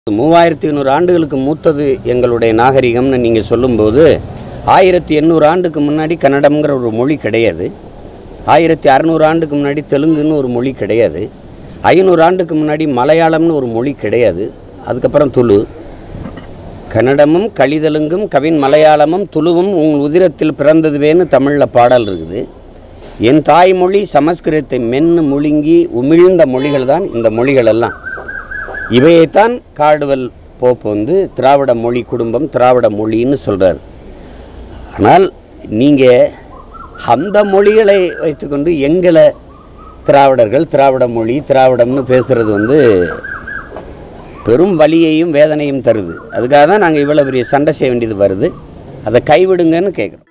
மூவாயிரத்தி ஐநூறு ஆண்டுகளுக்கு மூத்தது எங்களுடைய நாகரிகம்னு நீங்கள் சொல்லும்போது ஆயிரத்தி எண்ணூறு ஆண்டுக்கு முன்னாடி கன்னடம்ங்கிற ஒரு மொழி கிடையாது ஆயிரத்தி அறநூறு ஆண்டுக்கு முன்னாடி தெலுங்குன்னு ஒரு மொழி கிடையாது ஐநூறு ஆண்டுக்கு முன்னாடி மலையாளம்னு ஒரு மொழி கிடையாது அதுக்கப்புறம் துளு கன்னடமும் கலிதெலுங்கும் கவின் மலையாளமும் துளுவும் உங்கள் உதிரத்தில் பிறந்ததுவேன்னு தமிழில் பாடல் இருக்குது என் தாய்மொழி சமஸ்கிருதத்தை மென்னு முழுங்கி உமிழ்ந்த மொழிகள் தான் இந்த மொழிகள் எல்லாம் இவையைத்தான் காடுவல் போப் வந்து திராவிட மொழி குடும்பம் திராவிட மொழின்னு சொல்கிறார் ஆனால் நீங்கள் அந்த மொழிகளை வைத்துக்கொண்டு எங்களை திராவிடர்கள் திராவிட மொழி திராவிடம்னு பேசுகிறது வந்து பெரும் வலியையும் வேதனையும் தருது அதுக்காக தான் நாங்கள் இவ்வளோ பெரிய சண்டை செய்ய வேண்டியது வருது அதை கைவிடுங்கன்னு கேட்குறோம்